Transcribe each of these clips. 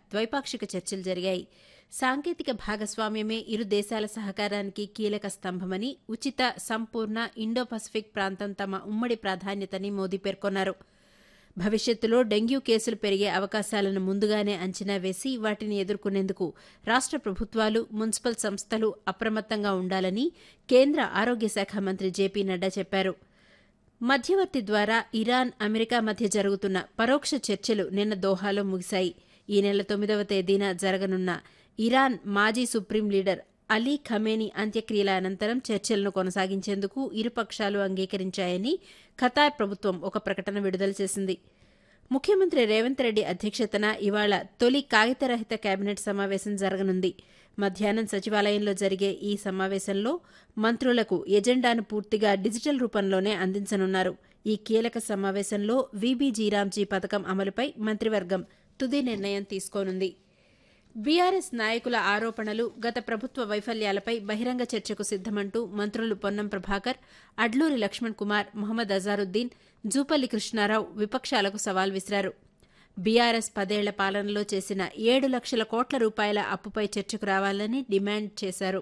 ద్వైపాక్షిక చర్చలు జరిగాయి సాంకేతిక భాగస్వామ్యమే ఇరు దేశాల సహకారానికి కీలక స్తంభమని ఉచిత సంపూర్ణ ఇండో పసిఫిక్ ప్రాంతం తమ ఉమ్మడి ప్రాధాన్యతని మోదీ పేర్కొన్నారు భవిష్యత్తులో డెంగ్యూ కేసులు పెరిగే అవకాశాలను ముందుగానే అంచనా వేసి వాటిని ఎదుర్కొనేందుకు రాష్ట ప్రభుత్వాలు మున్సిపల్ సంస్థలు అప్రమత్తంగా ఉండాలని కేంద్ర ఆరోగ్య శాఖ మంత్రి జేపీ నడ్డా చెప్పారు మధ్యవర్తి ద్వారా ఇరాన్ అమెరికా మధ్య జరుగుతున్న పరోక్ష చర్చలు నిన్న దోహాలో ముగిశాయి ఈ నెల తొమ్మిదవ తేదీన జరగనున్న ఇరాన్ మాజీ సుప్రీం లీడర్ అలీ ఖమేని అంత్యక్రియల అనంతరం చర్చలను కొనసాగించేందుకు ఇరుపక్షాలు అంగీకరించాయని ఖతార్ ప్రభుత్వం ఒక ప్రకటన విడుదల చేసింది ముఖ్యమంత్రి రేవంత్ రెడ్డి అధ్యక్షతన ఇవాళ తొలి కాగితరహిత కేబినెట్ సమావేశం జరగనుంది మధ్యాహ్నం సచివాలయంలో జరిగే ఈ సమావేశంలో మంత్రులకు ఎజెండాను పూర్తిగా డిజిటల్ రూపంలోనే అందించనున్నారు ఈ కీలక సమావేశంలో వీబీజీరామ్జీ పథకం అమలుపై మంత్రివర్గం తుది నిర్ణయం తీసుకోనుంది బీఆర్ఎస్ నాయకుల ఆరోపణలు గత ప్రభుత్వ వైఫల్యాలపై బహిరంగ చర్చకు సిద్దమంటూ మంత్రులు పొన్నం ప్రభాకర్ అడ్లూరి లక్ష్మణ్ కుమార్ మొహమ్మద్ అజారుద్దీన్ జూపల్లి కృష్ణారావు విపక్షాలకు సవాల్ విసిరారు బీఆర్ఎస్ పదేళ్ల పాలనలో చేసిన ఏడు లక్షల కోట్ల రూపాయల అప్పుపై చర్చకు రావాలని డిమాండ్ చేశారు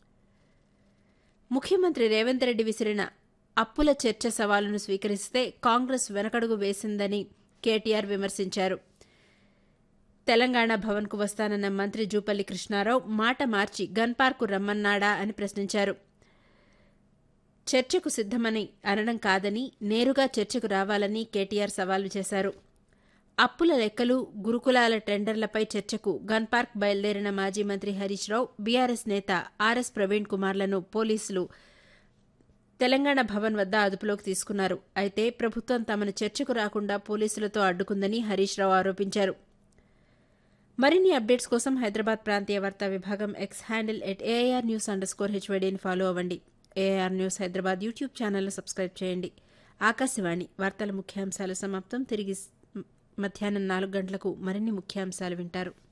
ముఖ్యమంత్రి రేవంత్ రెడ్డి విసిరిన అప్పుల చర్చ సవాలును స్వీకరిస్తే కాంగ్రెస్ వెనకడుగు వేసిందని కేటీఆర్ విమర్శించారు తెలంగాణ భవన్కు వస్తానన్న మంత్రి జూపల్లి కృష్ణారావు మాట మార్చి గన్ పార్కు రమ్మన్నాడా అని ప్రశ్నించారు చర్చకు సిద్దమని అనడం కాదని నేరుగా చర్చకు రావాలని కేటీఆర్ సవాలు చేశారు అప్పుల లెక్కలు గురుకులాల టెండర్లపై చర్చకు గన్ పార్క్ బయలుదేరిన మాజీ మంత్రి హరీష్ రావు బీఆర్ఎస్ నేత ఆర్ఎస్ ప్రవీణ్ కుమార్లను పోలీసులు తెలంగాణ భవన్ వద్ద అదుపులోకి తీసుకున్నారు అయితే ప్రభుత్వం తమను చర్చకు రాకుండా పోలీసులతో అడ్డుకుందని హరీష్ రావు ఆరోపించారు మరిన్ని అప్డేట్స్ కోసం హైదరాబాద్ ప్రాంతీయ వార్తా విభాగం X handle at AIR news under score హెచ్వైడీని ఫాలో అవ్వండి ఏఐఆర్ న్యూస్ హైదరాబాద్ యూట్యూబ్ ఛానల్ను సబ్స్క్రైబ్ చేయండి ఆకాశవాణి వార్తల ముఖ్యాంశాలు సమాప్తం తిరిగి మధ్యాహ్నం నాలుగు గంటలకు మరిన్ని ముఖ్యాంశాలు వింటారు